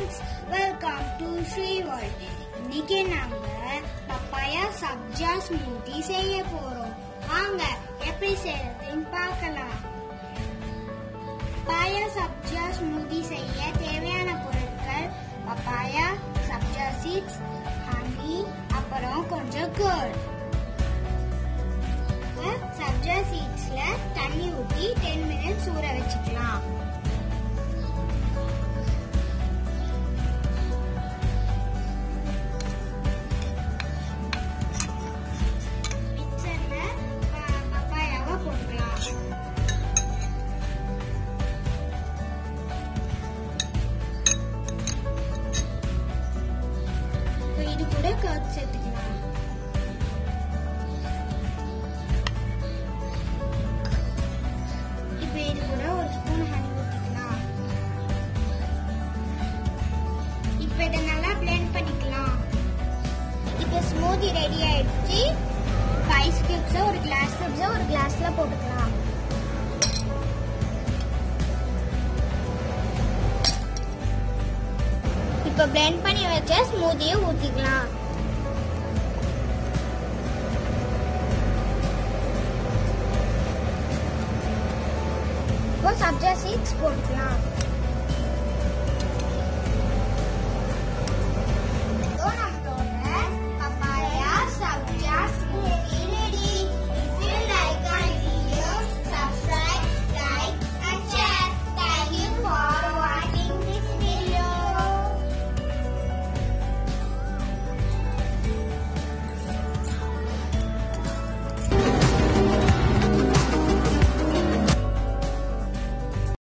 friends welcome to Sri world இன்னைக்கு நாங்க papaya sabja smoothie செய்ய போறோம் வாங்க எப்படி செய்யறதுன்னு பார்க்கலாம் பப்பாயா சப்ஜா ஸ்மூத்தி செய்ய தேவையான பொருட்கள் பப்பாயா சப்ஜா சீட்ஸ் ஹனி அப்புறம் கொஞ்சம் கர்ட் சப்ஜா சீட்ஸ்ல தண்ணி ஊற்றி டென் மினிட்ஸ் ஊற வச்சுக்கலாம் மிக்சர்ல ப- பப்பாயாவை போட்டுக்கலாம் இப்போ இது கூட கர்ட் சேர்த்துக்கலாம் இப்போ இது கூட ஒரு ஸ்பூன் ஹனி ஊற்றிக்கலாம் இப்போ இதை நல்லா blend பண்ணிக்கலாம் இப்போ ஸ்மூதி ரெடி ஆயிடுச்சு ஐஸ் கியூப்ஸை ஒரு கிளாஸ் கியூப்ஸை ஒரு கிளாஸ்ல போட்டுக்கலாம் இப்போ blend பண்ணி வச்ச ஸ்மூதியை ஊற்றிக்கலாம் இப்போ சப்ஜா சீட்ஸ் போட்டுக்கலாம்